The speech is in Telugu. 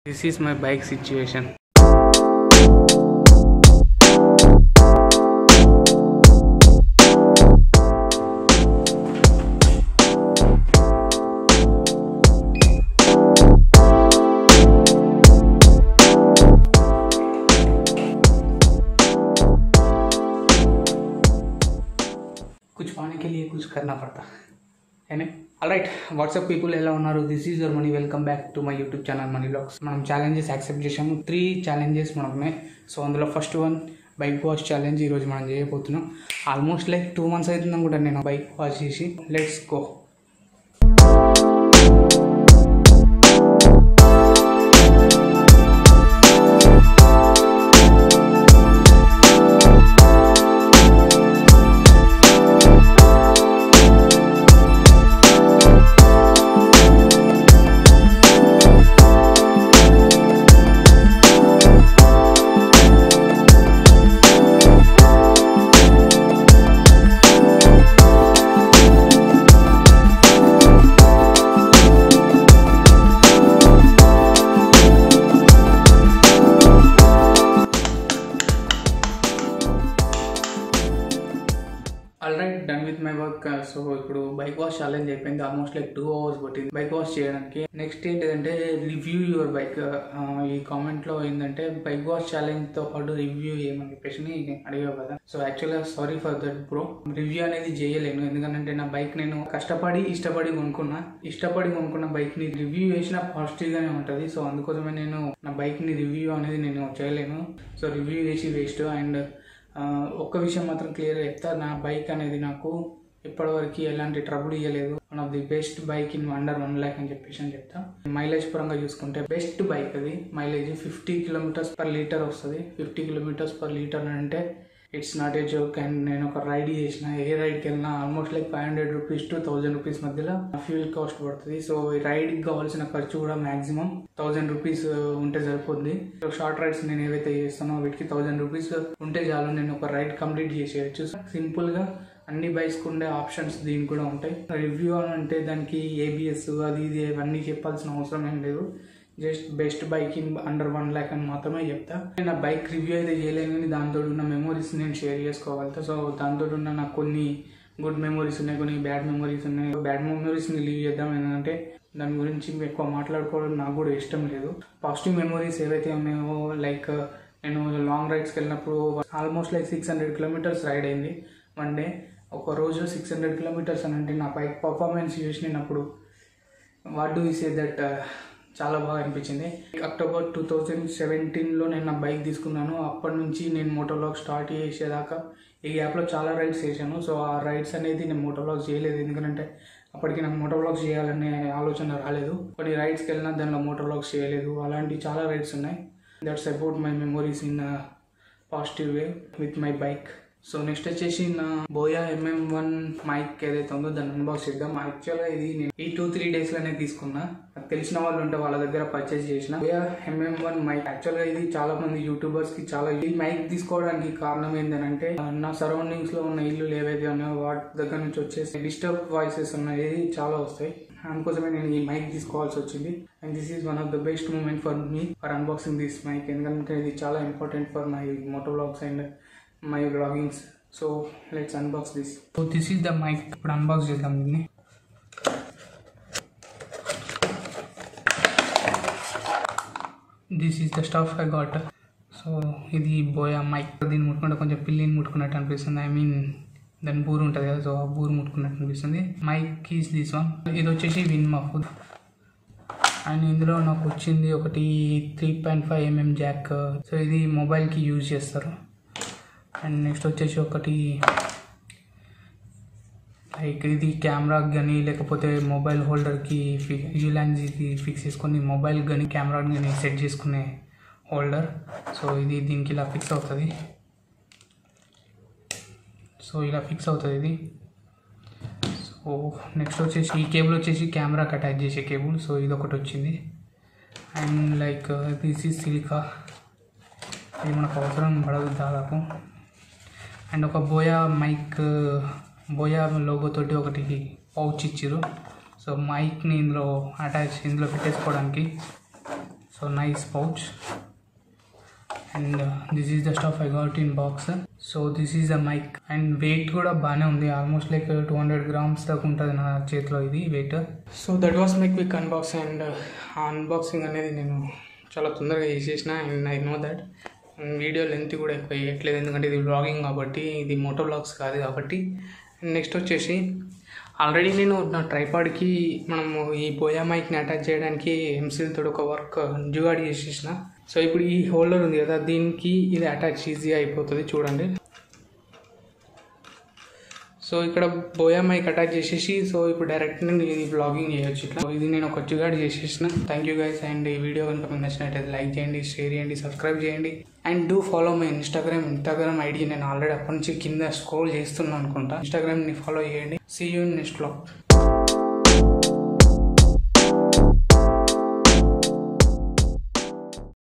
This is my bike situation. कुछ पाने के लिए कुछ करना पड़ता है ना రైట్ వాట్సాప్ పీపుల్ ఎలా ఉన్నారు this is your Mani welcome back to my YouTube channel Mani vlogs మనం ఛాలెంజెస్ యాక్సెప్ట్ చేసాము త్రీ ఛాలెంజెస్ మనకు ఉన్నాయి సో అందులో first one bike wash challenge ఈరోజు మనం చేయబోతున్నాం ఆల్మోస్ట్ లైక్ టూ మంత్స్ అవుతుంది అనుకుంటా నేను బైక్ వాష్ చేసి let's go all right done with my work so ఇప్పుడు బైక్ వాష్ ఛాలెంజ్ అయిపోయింది ఆల్మోస్ట్ లైక్ టూ అవర్స్ పట్టింది బైక్ వాష్ చేయడానికి నెక్స్ట్ ఏంటిదంటే రివ్యూ యువర్ బైక్ ఈ కామెంట్ లో ఏంటంటే బైక్ వాష్ ఛాలెంజ్ తో పాటు రివ్యూ ఏమని చెప్పేసి అడిగావు కదా సో యాక్చువల్గా sorry for that bro review అనేది చేయలేను ఎందుకంటే నా బైక్ నేను కష్టపడి ఇష్టపడి కొనుక్కున్నా ఇష్టపడి కొనుక్కున్న బైక్ ని రివ్యూ చేసిన పాజిటివ్ గానే ఉంటది సో అందుకోసమే నేను నా బైక్ ని రివ్యూ అనేది నేను చేయలేను సో రివ్యూ చేసి వేస్ట్ అండ్ ఆ, ఒక్క విషయం మాత్రం క్లియర్గా చెప్తా నా బైక్ అనేది నాకు ఇప్పటివరకు ఎలాంటి ట్రబుల్ ఇవ్వలేదు one of the best bike in under one lakh అని చెప్పేసి అని చెప్తా మైలేజ్ పరంగా చూసుకుంటే బెస్ట్ బైక్ అది mileage fifty kilometres per litre వస్తుంది ఫిఫ్టీ కిలోమీటర్స్ పర్ లీటర్ అంటే it's not a joke and నేను ఒక రైడ్ చేసిన ఏ రైడ్కి వెళ్ళినా almost like five hundred rupees to thousand rupees మధ్యలో ఫ్యూల్ కాస్ట్ పడుతుంది సో ఈ రైడ్కి కావాల్సిన ఖర్చు కూడా మాక్సిమం థౌజండ్ రూపీస్ ఉంటే సరిపోద్ది సో షార్ట్ రైడ్స్ నేను ఏవైతే చేస్తానో వీటికి థౌజండ్ రూపీస్ ఉంటే చాలు నేను ఒక రైడ్ కంప్లీట్ చేసేయచ్చు సింపుల్ గా అన్ని బైక్స్ ఉండే ఆప్షన్స్ దీనికి కూడా ఉంటాయి రివ్యూ అని అంటే దానికి ఏబిఎస్ అది ఇది అవన్నీ చెప్పాల్సిన అవసరం ఏం లేదు just best bike in under one lakh అని మాత్రమే చెప్తా నేను ఆ బైక్ రివ్యూ అయితే చేయలేను కానీ దాంతో ఉన్న మెమోరీస్ నేను షేర్ చేసుకోగలుగుతా సో దాంతో ఉన్న నాకు కొన్ని గుడ్ మెమోరీస్ ఉన్నాయి కొన్ని బ్యాడ్ మెమోరీస్ ఉన్నాయి బ్యాడ్ మెమోరీస్ని లీవ్ చేద్దాం ఏంటంటే దాని గురించి ఎక్కువ మాట్లాడుకోవడం నాకు కూడా ఇష్టం లేదు పాజిటివ్ మెమోరీస్ ఏవైతే ఉన్నాయో లైక్ నేను లాంగ్ రైడ్స్కి వెళ్ళినప్పుడు almost like six hundred kilometres ride అయింది వన్ డే ఒక రోజు సిక్స్ హండ్రెడ్ కిలోమీటర్స్ అని అంటే నా బైక్ పర్ఫార్మెన్స్ చూసినప్పుడు వాట్ డూ సే దట్ చాలా బాగా అనిపించింది అక్టోబర్ టూ థౌజండ్ సెవెంటీన్లో నేను నా బైక్ తీసుకున్నాను అప్పటి నుంచి నేను మోటోలాగ్ స్టార్ట్ చేసేదాకా ఈ గ్యాప్లో చాలా రైడ్స్ చేశాను సో ఆ రైడ్స్ అనేది నేను మోటోలాగ్ చేయలేదు ఎందుకంటే అప్పటికి నాకు మోటోలాగ్స్ చేయాలనే ఆలోచన రాలేదు కొన్ని రైడ్స్కి వెళ్ళినా దానిలో మోటోలాగ్స్ చేయలేదు అలాంటి చాలా రైడ్స్ ఉన్నాయి that's about my memories in positive way with my bike so next వచ్చేసి నా బోయా ఎంఎం వన్ మైక్ ఏదైతే ఉందో దాన్ని అన్బాక్స్ చేద్దాం యాక్చువల్గా ఇది నేను ఈ టూ త్రీ డేస్ లోనే తీసుకున్నా నాకు తెలిసిన వాళ్ళు ఉంటే వాళ్ళ దగ్గర పర్చేస్ చేసిన బోయా ఎంఎం వన్ మైక్ యాక్చువల్గా ఇది చాలా మంది యూట్యూబర్స్ కి చాలా ఈ మైక్ తీసుకోవడానికి కారణం ఏంటంటే నా సరౌండింగ్స్ లో ఉన్న ఇల్లు ఏవైతే ఉన్నాయో వాటి దగ్గర నుంచి వచ్చేసి డిస్టర్బ్ వాయిసెస్ ఉన్నాయి చాలా వస్తాయి అందుకోసమే నేను ఈ మైక్ తీసుకోవాల్సి వచ్చింది and this is one of the best moment for me for unboxing this mic ఎందుకంటే ఇది చాలా important for my moto vlogs and my vloggings so let's unbox this so this is the mic ఇప్పుడు అన్బాక్స్ చేద్దాం దీన్ని this is the stuff I got so ఇది బోయా మైక్ దీన్ని ముట్టుకుంటే కొంచెం పిల్లిని ముట్టుకున్నట్టు అనిపిస్తుంది ఐ మీన్ దాని బూరు ఉంటుంది కదా సో ఆ బూరు ముట్టుకున్నట్టు అనిపిస్తుంది మైక్ ఈస్ దిస్ వన్ ఇది వచ్చేసి విన్ మఫ్ అండ్ ఇందులో నాకు వచ్చింది ఒకటి three point five mm jack so ఇది మొబైల్కి యూజ్ చేస్తారు అండ్ నెక్స్ట్ వచ్చేసి ఒకటి లైక్ ఇది కెమెరాకి కానీ లేకపోతే మొబైల్ హోల్డర్కి యూలాన్జీకి ఫిక్స్ చేసుకొని మొబైల్ కానీ కెమెరా కానీ సెట్ చేసుకునే హోల్డర్ సో ఇది దీనికి ఇలా ఫిక్స్ అవుతుంది సో ఇలా ఫిక్స్ అవుతుంది ఇది సో నెక్స్ట్ వచ్చేసి ఈ కేబుల్ వచ్చేసి కెమెరాకి అటాచ్ చేసే కేబుల్ సో ఇది ఒకటి వచ్చింది and like this is silica ఇది మనకు అవసరం పడదు దాదాపు అండ్ ఒక బోయా మైక్ బోయా లోగో తోటి ఒకటి పౌచ్ ఇచ్చారు సో మైక్ని ఇందులో అటాచ్ ఇందులో పెట్టేసుకోవడానికి so nice pouch and this is the stuff I got in box so this is the mic and weight కూడా బాగానే ఉంది almost like two hundred grams దాకా ఉంటుంది నా చేతిలో ఇది weight so that was my quick unboxing and ah unboxing అనేది నేను చాలా తొందరగా చేసేసిన and I know that video length కూడా ఎక్కువ వేయట్లేదు ఎందుకంటే ఇది బ్లాగింగ్ కాబట్టి ఇది మోటో బ్లాగ్స్ కాదు కాబట్టి నెక్స్ట్ వచ్చేసి ఆల్రెడీ నేను నా ట్రైపాడ్కి మనము ఈ బోయా మైక్ని అటాచ్ చేయడానికి ఎంసీల్ తోటి ఒక వర్క్ జుగాడి చేసేసిన సో ఇప్పుడు ఈ హోల్డర్ ఉంది కదా దీనికి ఇది అటాచ్ ఈజీగా అయిపోతుంది చూడండి సో ఇక్కడ బోయా మైక్ అటాచ్ చేసేసి సో ఇప్పుడు డైరెక్ట్ నేను ఇది బ్లాగింగ్ చేయొచ్చు ఇట్లా సో ఇది నేను ఒక జుగాడి చేసేసిన థ్యాంక్ యూ గైస్ అండ్ ఈ వీడియో కనుక మీకు నచ్చినట్టయితే లైక్ చేయండి షేర్ చేయండి సబ్స్క్రైబ్ చేయండి and do follow my Instagram Instagram ID నేను ఆల్రెడీ అప్పటి నుంచి కింద స్క్రోల్ చేస్తున్నాను అనుకుంటా ఇన్స్టాగ్రామ్ని ఫాలో చేయండి సీ యూ నెక్స్ట్ బ్లాగ్